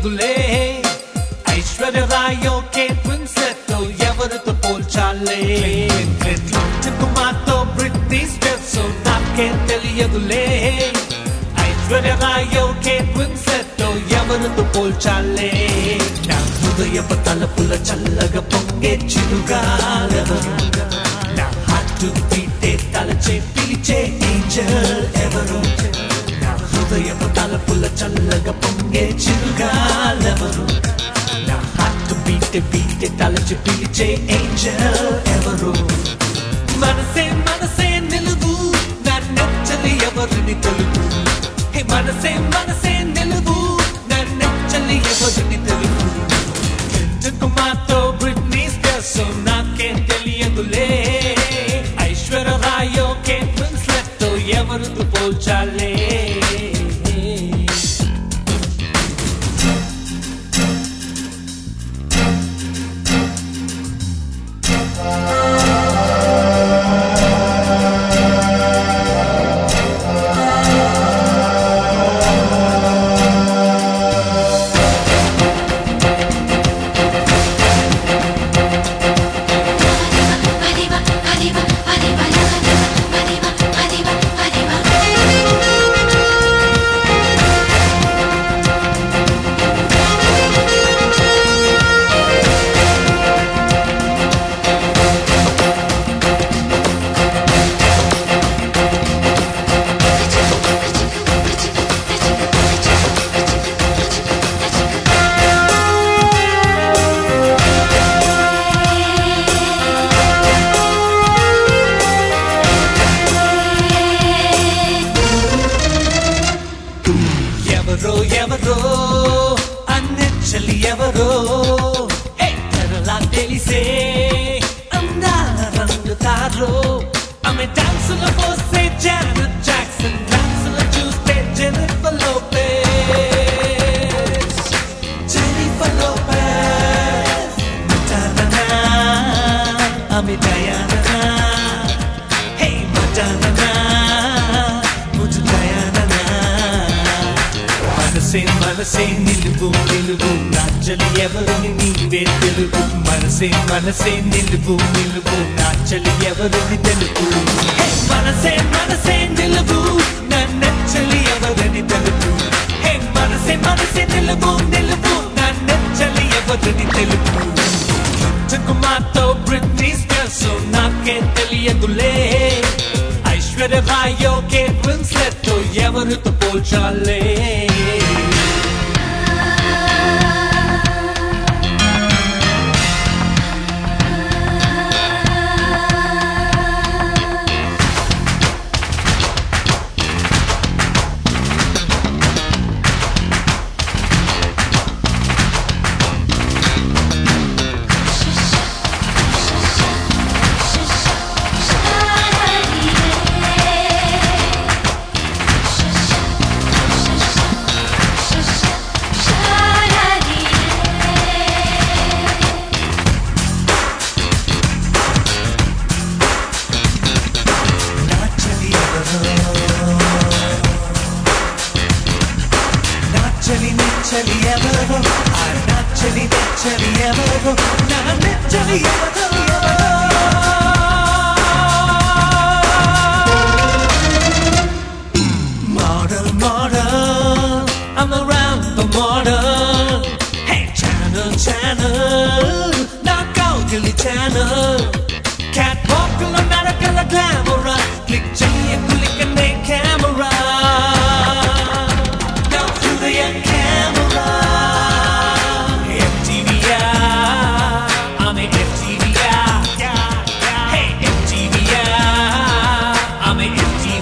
తెలియదులే ఐశ్వర్య రాయో కేట్ విన్సెట్ ఎవరితో పోల్చాలే కుమార్తో బ్రిట్నీ స్టెప్స్ నాకే తెలియదులే ఐశ్వర్య రాయో కేట్ విన్సెట్ ఎవరితో పోల్చాలే నా హృదయపు తలపుల చల్లగా పొంగే చిరుగాలెవరు నా హార్ట్ బీటే తలచే పిలిచే ఏంజల్ ఎవరు నా హృదయపు తలపుల చల్లగా పొంగే చిరుగాలెవరు నా హార్ట్ బీటే బీటే తలచి పిలిచే ఏంజల్ ఎవరు మనసే మనసే నిలువు నా నచ్చలి ఎవరిని తెలుగు హే మనసే మనసే నిలువు నా నచ్చలి ఎవరిని తెలుగు కుమార్తో బ్రిట్నీ స్పెస్ నాకే తెలియదులే ఐశ్వర్య రాయో కేట్ విన్స్లెట్ ఎవరితో పోల్చాలే Arriba, arriba, arriba, arriba, arriba, arriba. ఎవరో ఎవరో అన్నెచ్చలి ఎవరో ఎక్కడలా తెలిసే అందాల రంగుతారో ఆమె డాన్సుల పోస్తే జానెట్ జాక్సన్ డాన్సుల చూస్తే జెనిఫర్ లోపెజ్ జెనిఫర్ లోపెజ్ మటానా ఆమె డయానా హే మటానా ముజు డయానా మనసే మనసే నిలువు నిలువు నాచలి ఎవరిని నీవే తెలుగు మనసే మనసే నిలువు నిలువు నాచలి ఎవరిని తెలుగు హే, మనసే మనసే నిలువు నన్నచ్చలి ఎవరిని తెలుగు హే మనసే మనసే నిలువు నిలువు నన్నచ్చలి ఎవరిని తెలుగు కుమార్తో బ్రిట్నీ స్పెస్ నాకే తెలియదులే ఐశ్వర్య రాయో కేట్ విన్స్లెట్ ఎవరితో పోల్చాలే నాచలి ఎవరో నాచలి నెచ్చలి ఎవరో ఆ నాచలి నెచ్చలి ఎవరో నా నెచ్చలి ఎవరో Model, model, I'm around the model. Hey, channel, channel, now go Gilly channel. Catwalk, America, la glamour, click, చెయ్యి click and make camera. Now through the camera. MTV, I'm a MTV, hey MTV, I'm a MTV.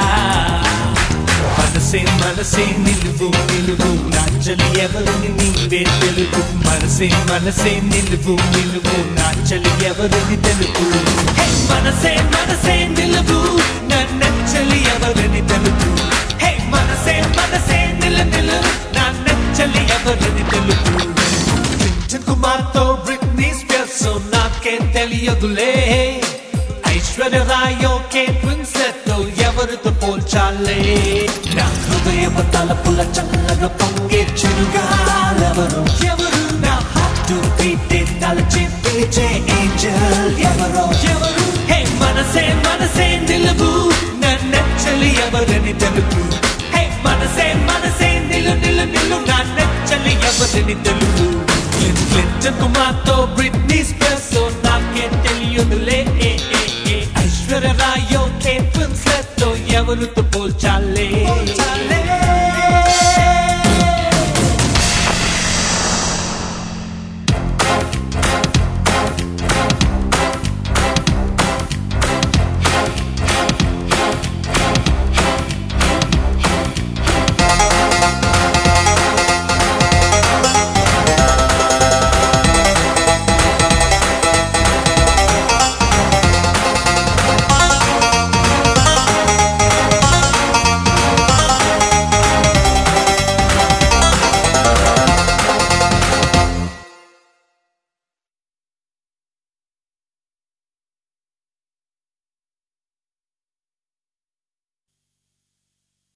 మనసే మనసే నిలువు నిలువు నాచలి ఎవరిని నీవే తెలుగు మనసే మనసే నిలువు నిలువు నాచలి ఎవరిని తెలుగు హే, మనసే మనసే నిలువు నన్నచ్చలి ఎవరిని తెలుగు హే మనసే మనసే నిలు నిలు నా నచ్చలి ఎవరిని తెలుగు కుమార్తో బ్రిట్నీ స్పియర్స్ నాకే తెలియదులే ఐశ్వర్య రాయో కేట్ విన్సెట్ ఎవరు ఎవరితో పోల్చాలే నా హృదయపు తలపుల చల్లగా పొంగే చిరుగాలెవరు ఎవరు నా హార్ట్ బీటే తలచి పిలిచే ఏంజల్ ఎవరు ఎవరు హే మనసే మనసే నిలువు నన్నెచ్చలి ఎవరని తెలుపు హే మనసే మనసే నిలు నిలు నిలు నా నెచ్చలి ఎవరిని తెలుపు క్లిన్ క్లింటన్ కుమార్తో బ్రిట్నీ స్పెస్ నాకే తెలియదులే ఏ, ఏ, ఏ. ఐశ్వర్య రాయో కేట్ విన్స్లెట్ తో ఎవరితో పోల్చాలే